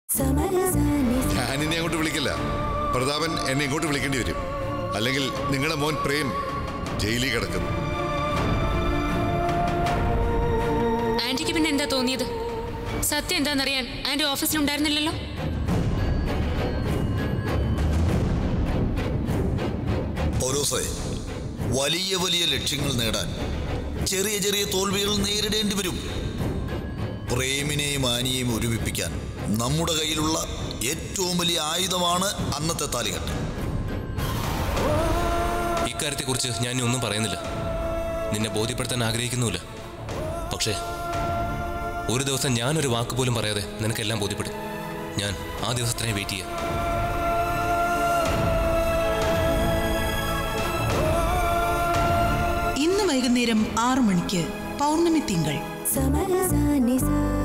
ഞാനിനി അങ്ങോട്ട് വിളിക്കില്ല പ്രതാപൻ എന്നെ ഇങ്ങോട്ട് വിളിക്കേണ്ടി വരും അല്ലെങ്കിൽ നിങ്ങളുടെ മോൻ പ്രേം ജയിലിൽ കിടക്കും ആന്റിക്ക് പിന്നെ എന്താ തോന്നിയത് സത്യം എന്താണെന്നറിയാൻ ആന്റി ഓഫീസിലുണ്ടായിരുന്നില്ലല്ലോ ഓരോസേ വലിയ വലിയ ലക്ഷ്യങ്ങൾ നേടാൻ ചെറിയ ചെറിയ തോൽവികൾ നേരിടേണ്ടി വരും പ്രേമിനെയും ആനിയെയും ഒരുമിപ്പിക്കാൻ നമ്മുടെ കയ്യിലുള്ള ഏറ്റവും വലിയ ആയുധമാണ് അന്നത്തെ താലികെട്ട് ഇക്കാര്യത്തെക്കുറിച്ച് ഞാൻ ഇനി ഒന്നും പറയുന്നില്ല നിന്നെ ബോധ്യപ്പെടുത്താൻ ആഗ്രഹിക്കുന്നുമില്ല പക്ഷേ ഒരു ദിവസം ഞാനൊരു വാക്ക് പോലും പറയാതെ നിനക്കെല്ലാം ബോധ്യപ്പെടും ഞാൻ ആ ദിവസത്തിനെ വെയിറ്റ് ചെയ്യാം ഇന്ന് വൈകുന്നേരം ആറു മണിക്ക് പൗർണമി തിങ്കൾ സമരസാ നിസാ